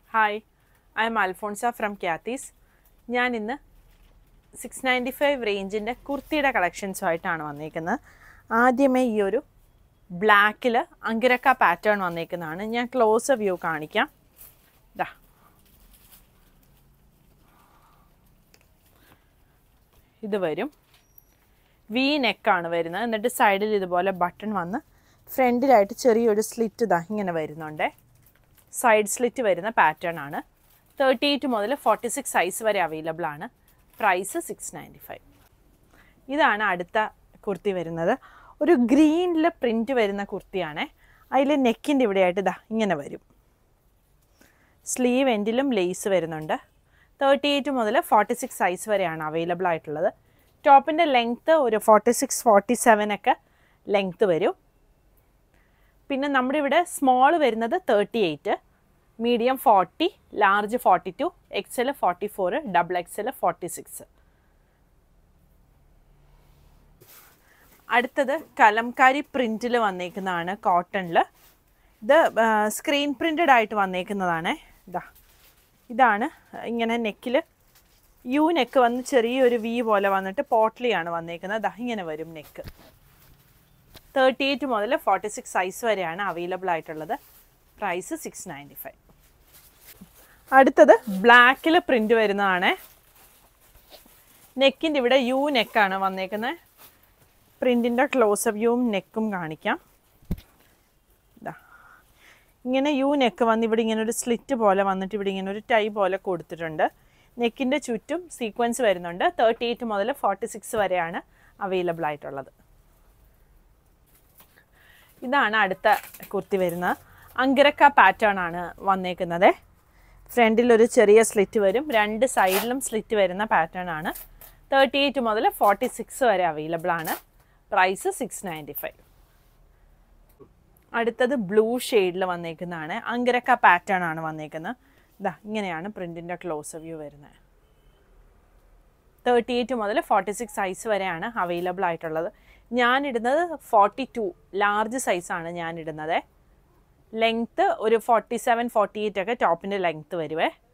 hi I'm Alphonsa from Cathy's ഞാൻ ഇന്ന് six ninety five റേഞ്ചിൻ്റെ കുർത്തിയുടെ കളക്ഷൻസുമായിട്ടാണ് വന്നിരിക്കുന്നത് ആദ്യമേ ഈ ഒരു ബ്ലാക്കിൽ അങ്കിരക്ക പാറ്റേൺ വന്നിരിക്കുന്നതാണ് ഞാൻ ക്ലോസ് വ്യൂ കാണിക്കാം ഇതാ ഇത് വരും വി നെക്കാണ് വരുന്നത് എന്നിട്ട് സൈഡിൽ ഇതുപോലെ ബട്ടൺ വന്ന് ഫ്രണ്ടിലായിട്ട് ചെറിയൊരു സ്ലിറ്റ് ഇതാ ഇങ്ങനെ വരുന്നുണ്ടേ സൈഡ് സ്ലിറ്റ് വരുന്ന പാറ്റേൺ ആണ് തേർട്ടി എയ്റ്റ് മുതൽ ഫോർട്ടി സിക്സ് സൈസ് വരെ അവൈലബിൾ ആണ് പ്രൈസ് സിക്സ് നയൻറ്റി ഫൈവ് ഇതാണ് അടുത്ത കുർത്തി വരുന്നത് ഒരു ഗ്രീനിൽ പ്രിൻറ്റ് വരുന്ന കുർത്തിയാണേ അതിൽ നെക്കിൻ്റെ ഇവിടെയായിട്ട് ഇതാ ഇങ്ങനെ വരും സ്ലീവ് എൻഡിലും ലേസ് വരുന്നുണ്ട് തേർട്ടി എയ്റ്റ് മുതൽ ഫോർട്ടി സിക്സ് സൈസ് വരെയാണ് അവൈലബിൾ ആയിട്ടുള്ളത് ടോപ്പിൻ്റെ ലെങ്ത്ത് ഒരു ഫോർട്ടി സിക്സ് ഫോർട്ടി സെവൻ ഒക്കെ ലെങ്ത്ത് വരും പിന്നെ നമ്മുടെ ഇവിടെ സ്മോൾ വരുന്നത് thirty eight medium forty large forty two X L forty four double X L forty six അടുത്തത് കലംകാരി പ്രിൻറ്റിൽ വന്നേക്കുന്നതാണ് കോട്ടണിൽ ഇത് സ്ക്രീൻ പ്രിൻറ്റഡ് ആയിട്ട് വന്നേക്കുന്നതാണ് ഇതാ ഇതാണ് ഇങ്ങനെ നെക്കിൽ യു നെക്ക് വന്ന് ചെറിയൊരു വി പോലെ വന്നിട്ട് പോട്ട്ലിയാണ് വന്നേക്കുന്നത് ദാ ഇങ്ങനെ വരും നെക്ക് തേർട്ടി എയ്റ്റ് മുതൽ ഫോർട്ടി സിക്സ് സൈസ് വരെയാണ് അവൈലബിൾ ആയിട്ടുള്ളത് പ്രൈസ് സിക്സ് നയൻറ്റി ഫൈവ് അടുത്തത് ബ്ലാക്കിൽ പ്രിൻ്റ് വരുന്നതാണ് നെക്കിൻ്റെ ഇവിടെ യു നെക്കാണ് വന്നേക്കുന്നത് പ്രിൻറ്റിൻ്റെ ക്ലോസ് വ്യൂവും നെക്കും കാണിക്കാം ഇതാ ഇങ്ങനെ യു നെക്ക് വന്ന് ഇവിടെ ഇങ്ങനെ ഒരു സ്ലിറ്റ് പോലെ വന്നിട്ട് ഇവിടെ ഇങ്ങനെ ഒരു ടൈ പോലെ കൊടുത്തിട്ടുണ്ട് നെക്കിൻ്റെ ചുറ്റും സീക്വൻസ് വരുന്നുണ്ട് തേർട്ടി എയ്റ്റ് മുതൽ ഫോർട്ടി സിക്സ് വരെയാണ് അവൈലബിൾ ആയിട്ടുള്ളത് ഇതാണ് അടുത്ത കുർത്തി വരുന്നത് അങ്കിരക്ക പാറ്റേൺ ആണ് വന്നേക്കുന്നത് ഫ്രണ്ടിൽ ഒരു ചെറിയ സ്ലിറ്റ് വരും രണ്ട് സൈഡിലും സ്ലിറ്റ് വരുന്ന പാറ്റേൺ ആണ് തേർട്ടി എയ്റ്റ് മുതൽ ഫോർട്ടി സിക്സ് വരെ അവൈലബിൾ ആണ് പ്രൈസ് സിക്സ് നയൻറ്റി ഫൈവ് അടുത്തത് ബ്ലൂ ഷെയ്ഡിൽ വന്നേക്കുന്നതാണ് അങ്കിരക്ക പാറ്റേൺ ആണ് വന്നേക്കുന്നത് ഇതാ ഇങ്ങനെയാണ് പ്രിൻറ്റിൻ്റെ ക്ലോസ് വ്യൂ വരുന്നത് തേർട്ടി എയ്റ്റ് മുതൽ ഫോർട്ടി സിക്സ് സൈസ് വരെയാണ് അവൈലബിൾ ആയിട്ടുള്ളത് ഞാൻ ഇടുന്നത് ഫോർട്ടി ടു ലാർജ് സൈസാണ് ഞാൻ ഇടുന്നത് ലെങ്ത്ത് ഒരു ഫോർട്ടി സെവൻ ഫോർട്ടി എയ്റ്റ് ഒക്കെ ടോപ്പിൻ്റെ ലെങ്ത്ത് വരുവേ